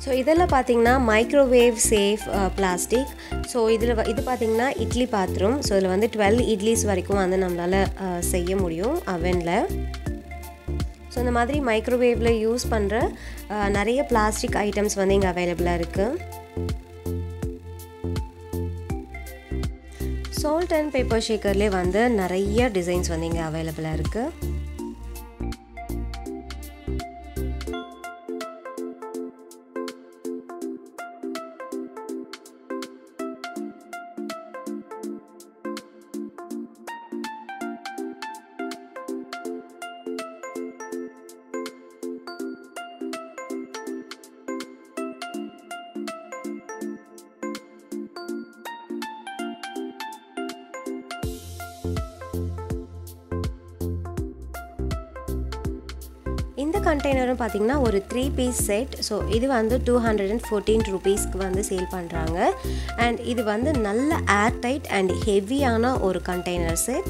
so இதெல்லாம் பார்த்தீங்கன்னா microwave safe plastic so இதில் இது பார்த்தீங்கன்னா இட்லி பாத்திரம் ஸோ இதில் வந்து டுவெல் இட்லிஸ் வரைக்கும் வந்து நம்மளால் செய்ய முடியும் அவனில் ஸோ இந்த மாதிரி மைக்ரோவேவில் யூஸ் பண்ணுற நிறைய பிளாஸ்டிக் ஐட்டம்ஸ் வந்து இங்கே அவைலபிளாக இருக்குது சால்ட் அண்ட் பேப்பர் ஷேக்கர்லேயே வந்து நிறைய டிசைன்ஸ் வந்து இங்கே அவைலபிளாக இருக்குது இந்த கண்டெய்னரும் பார்த்தீங்கன்னா ஒரு த்ரீ பீஸ் செட் ஸோ இது வந்து டூ ஹண்ட்ரட் அண்ட் ஃபோர்டீன் ருபீஸ்க்கு வந்து சேல் பண்ணுறாங்க அண்ட் இது வந்து நல்ல ஏர் டைட் அண்ட் ஹெவியான ஒரு கண்டெய்னர் செட்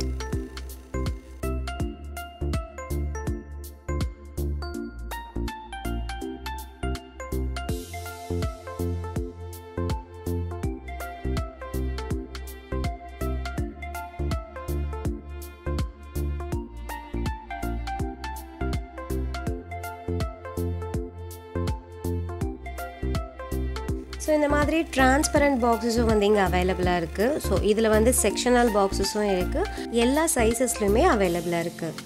ஸோ இந்த மாதிரி டிரான்ஸ்பரண்ட் பாக்ஸஸும் வந்து இங்கே அவைலபிளாக இருக்குது ஸோ இதில் வந்து செக்ஷனல் பாக்ஸஸும் இருக்குது எல்லா சைஸஸ்லையுமே அவைலபிளாக இருக்குது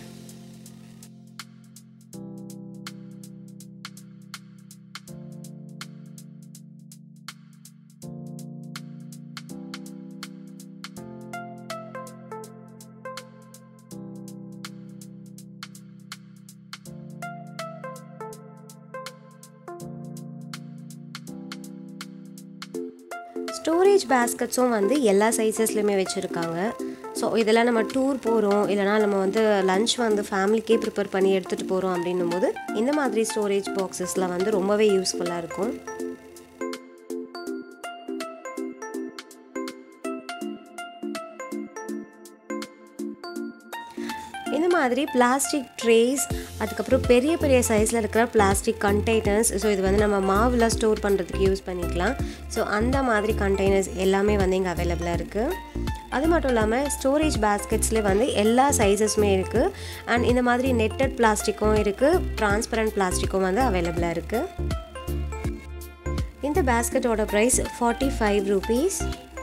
ஸ்டோரேஜ் பேஸ்கட்ஸும் வந்து எல்லா சைஸஸ்லையுமே வச்சுருக்காங்க ஸோ இதெல்லாம் நம்ம டூர் போகிறோம் இல்லைனா நம்ம வந்து லஞ்ச் வந்து ஃபேமிலிக்கே ப்ரிப்பேர் பண்ணி எடுத்துகிட்டு போகிறோம் அப்படின்னும் போது இந்த மாதிரி ஸ்டோரேஜ் பாக்ஸஸில் வந்து ரொம்பவே யூஸ்ஃபுல்லாக இருக்கும் இந்த மாதிரி பிளாஸ்டிக் ட்ரேஸ் அதுக்கப்புறம் பெரிய பெரிய சைஸில் இருக்கிற பிளாஸ்டிக் கண்டெய்னர்ஸ் ஸோ இது வந்து நம்ம மாவில் ஸ்டோர் பண்ணுறதுக்கு யூஸ் பண்ணிக்கலாம் ஸோ அந்த மாதிரி கண்டெய்னர்ஸ் எல்லாமே வந்து இங்கே அவைலபிளாக இருக்குது அது மட்டும் இல்லாமல் ஸ்டோரேஜ் பேஸ்கெட்ஸ்லேயே வந்து எல்லா சைஸஸுமே இருக்குது அண்ட் இந்த மாதிரி நெட்டட் பிளாஸ்டிக்கும் இருக்குது டிரான்ஸ்பரண்ட் பிளாஸ்டிக்கும் வந்து அவைலபிளாக இருக்குது இந்த பேஸ்கெட்டோட ப்ரைஸ் ஃபார்ட்டி ஃபைவ் ருபீஸ்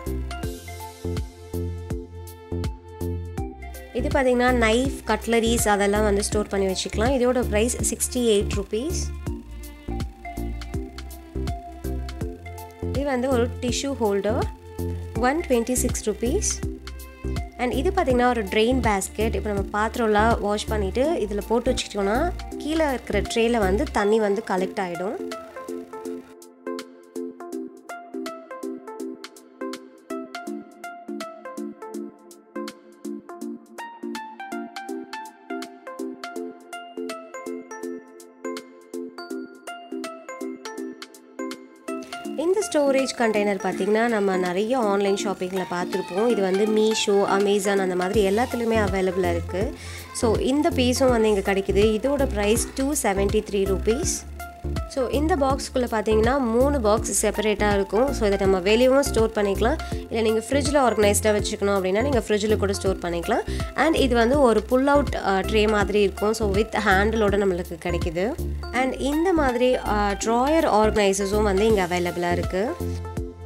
இது பார்த்தீங்கன்னா நைஃப் கட்லரிஸ் அதெல்லாம் வந்து ஸ்டோர் பண்ணி வச்சுக்கலாம் இதோட ப்ரைஸ் சிக்ஸ்டி எயிட் ருபீஸ் இது வந்து ஒரு tissue holder one twenty six rupees and இது பார்த்திங்கன்னா ஒரு ட்ரெயின் பேஸ்கெட் இப்போ நம்ம பாத்திரம்லாம் வாஷ் பண்ணிவிட்டு இதில் போட்டு வச்சுக்கிட்டோன்னா கீழே இருக்கிற ட்ரேயில் வந்து தண்ணி வந்து கலெக்ட் ஆகிடும் இந்த ஸ்டோரேஜ் கண்டெய்னர் பார்த்திங்கன்னா நம்ம நிறைய ஆன்லைன் ஷாப்பிங்கில் பார்த்துருப்போம் இது வந்து மீஷோ அமேசான் அந்த மாதிரி எல்லாத்துலேயுமே அவைலபிளாக இருக்குது ஸோ இந்த பீஸும் வந்து இங்கே கிடைக்குது இதோட price two seventy three rupees so இந்த பாக்ஸ்க்குள்ளே பார்த்தீங்கன்னா மூணு பாக்ஸ் செப்பரேட்டாக இருக்கும் ஸோ இதை நம்ம வெளியவும் ஸ்டோர் பண்ணிக்கலாம் இல்லை நீங்கள் ஃப்ரிட்ஜில் ஆர்கனைஸ்டாக வச்சுக்கணும் அப்படின்னா நீங்கள் ஃப்ரிட்ஜில் கூட ஸ்டோர் பண்ணிக்கலாம் அண்ட் இது வந்து ஒரு புல் அவுட் ட்ரே மாதிரி இருக்கும் ஸோ வித் ஹேண்டிலோட நம்மளுக்கு கிடைக்குது அண்ட் இந்த மாதிரி ட்ராயர் ஆர்கனைசர்ஸும் வந்து இங்கே அவைலபிளாக இருக்குது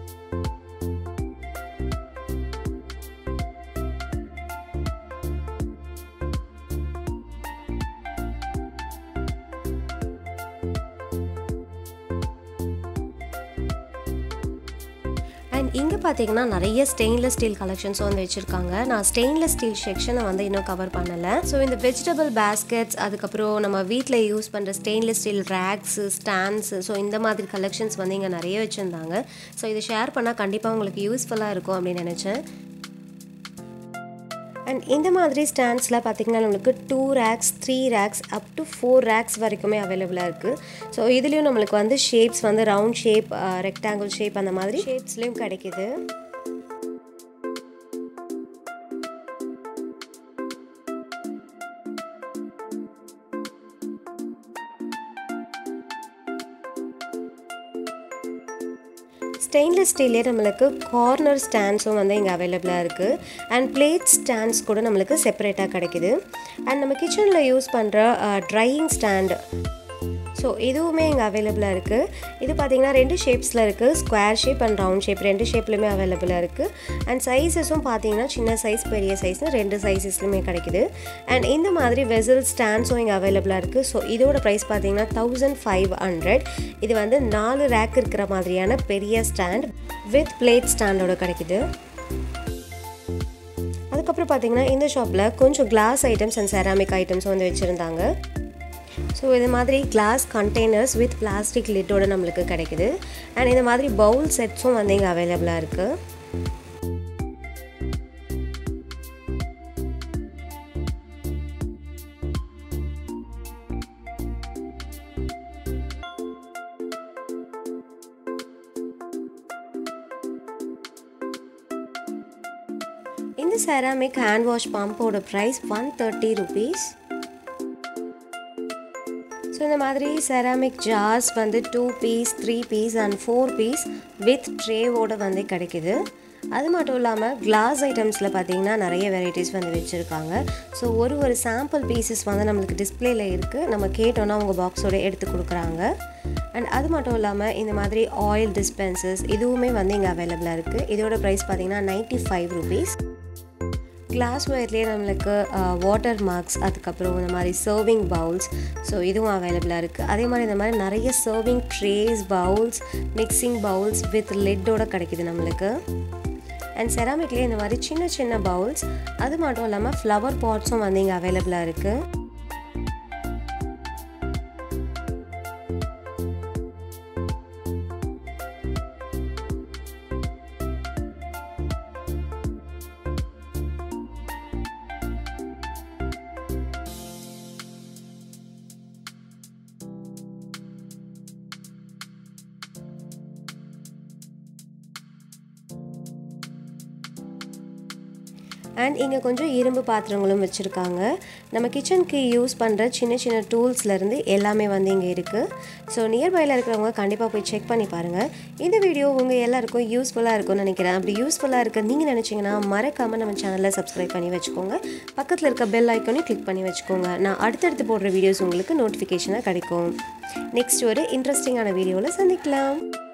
அண்ட் இங்கே பார்த்தீங்கன்னா நிறைய ஸ்டெயின்லெஸ் ஸ்டீல் கலெக்ஷன்ஸ் வந்து வச்சுருக்காங்க நான் ஸ்டெயின்லெஸ் ஸ்டீல் செக்ஷனை வந்து இன்னும் கவர் பண்ணலை ஸோ இந்த வெஜிடபிள் பேஸ்கெட்ஸ் அதுக்கப்புறம் நம்ம வீட்டில் யூஸ் பண்ணுற stainless steel racks stands so இந்த மாதிரி கலெக்ஷன்ஸ் வந்து இங்கே நிறைய வச்சுருந்தாங்க ஸோ இதை ஷேர் பண்ணால் கண்டிப்பாக உங்களுக்கு யூஸ்ஃபுல்லாக இருக்கும் அப்படின்னு நினச்சேன் அண்ட் இந்த மாதிரி ஸ்டாண்ட்ஸில் பார்த்திங்கன்னா நம்மளுக்கு two racks three racks up to four racks வரைக்குமே அவைலபிளாக இருக்குது ஸோ இதுலேயும் நம்மளுக்கு வந்து ஷேப்ஸ் வந்து ரவுண்ட் ஷேப் ரெக்டாங்கிள் ஷேப் அந்த மாதிரி ஷேப்ஸ்லேயும் கிடைக்கிது ஸ்டெயின்லெஸ் ஸ்டீல்லே நம்மளுக்கு கார்னர் ஸ்டாண்ட்ஸும் வந்து இங்கே அவைலபிளாக இருக்குது அண்ட் பிளேட் ஸ்டாண்ட்ஸ் கூட நம்மளுக்கு செப்பரேட்டாக கிடைக்குது அண்ட் நம்ம கிச்சனில் யூஸ் பண்ணுற ட்ரையிங் ஸ்டாண்டு ஸோ இதுவுமே இங்கே அவைலபிளாக இருக்குது இது பார்த்திங்கன்னா ரெண்டு ஷேப்ஸில் இருக்குது square shape and round shape ரெண்டு ஷேப்லையுமே அவைலபிளாக இருக்குது அண்ட் சைஸஸும் பார்த்தீங்கன்னா சின்ன சைஸ் பெரிய சைஸ்னு ரெண்டு சைஸஸ்லையுமே கிடைக்குது அண்ட் இந்த மாதிரி வெசல் ஸ்டாண்ட்ஸும் இங்கே அவைலபிளாக இருக்குது ஸோ இதோட ப்ரைஸ் பார்த்தீங்கன்னா தௌசண்ட் ஃபைவ் ஹண்ட்ரட் இது வந்து நாலு ரேக் இருக்கிற மாதிரியான பெரிய ஸ்டாண்ட் வித் பிளேட் ஸ்டாண்டோட கிடைக்குது அதுக்கப்புறம் பார்த்தீங்கன்னா இந்த ஷாப்பில் கொஞ்சம் glass items and ceramic items வந்து வச்சுருந்தாங்க ஸோ இது மாதிரி கிளாஸ் கண்டெய்னர்ஸ் வித் பிளாஸ்டிக் லிட்டோட நம்மளுக்கு கிடைக்குது அண்ட் இந்த மாதிரி பவுல் செட்ஸும் வந்து இங்கே அவைலபிளாக இருக்குது இந்த செராமிக் ஹேண்ட் வாஷ் பம்போட price one thirty rupees so இந்த மாதிரி செராமிக் ஜார்ஸ் வந்து two piece three piece and four piece with ட்ரேவோடு வந்து கிடைக்குது அது மட்டும் இல்லாமல் கிளாஸ் ஐட்டம்ஸில் பார்த்தீங்கன்னா நிறைய வெரைட்டிஸ் வந்து வச்சுருக்காங்க ஸோ ஒரு ஒரு சாம்பிள் பீசஸ் வந்து நம்மளுக்கு டிஸ்பிளேல இருக்குது நம்ம கேட்டோன்னா அவங்க பாக்ஸோட எடுத்து கொடுக்குறாங்க அண்ட் அது மட்டும் இல்லாமல் இந்த மாதிரி ஆயில் டிஸ்பென்சஸ் இதுவுமே வந்து இங்கே அவைலபிளாக இருக்குது இதோட ப்ரைஸ் பார்த்தீங்கன்னா நைன்ட்டி ஃபைவ் ருபீஸ் கிளாஸ் ஒயர்லேயே நம்மளுக்கு வாட்டர் மார்க்ஸ் அதுக்கப்புறம் இந்த மாதிரி சர்விங் பவுல்ஸ் ஸோ இதுவும் அவைலபிளாக இருக்குது அதே மாதிரி இந்த மாதிரி நிறைய serving trays bowls mixing bowls with லெட்டோட கிடைக்குது நம்மளுக்கு அண்ட் செராமிக்லேயே இந்த மாதிரி சின்ன சின்ன பவுல்ஸ் அது மட்டும் இல்லாமல் ஃப்ளவர் பாட்ஸும் வந்து இங்கே அவைலபிளாக இருக்குது அண்ட் இங்கே கொஞ்சம் இரும்பு பாத்திரங்களும் வச்சுருக்காங்க நம்ம கிச்சனுக்கு யூஸ் பண்ணுற சின்ன சின்ன டூல்ஸ்லேருந்து எல்லாமே வந்து இங்கே இருக்குது ஸோ நியர்பையில் இருக்கிறவங்க கண்டிப்பாக போய் செக் பண்ணி பாருங்கள் இந்த வீடியோ உங்கள் எல்லாருக்கும் யூஸ்ஃபுல்லாக இருக்கும்னு நினைக்கிறேன் அப்படி யூஸ்ஃபுல்லாக இருக்க நீங்கள் நினச்சிங்கன்னா மறக்காமல் நம்ம சேனலை சப்ஸ்கிரைப் பண்ணி வச்சுக்கோங்க பக்கத்தில் இருக்க பெல் ஐக்கனையும் கிளிக் பண்ணி வச்சுக்கோங்க நான் அடுத்தடுத்து போடுற வீடியோஸ் உங்களுக்கு நோட்டிஃபிகேஷனாக கிடைக்கும் நெக்ஸ்ட் ஒரு இன்ட்ரெஸ்டிங்கான வீடியோவில் சந்திக்கலாம்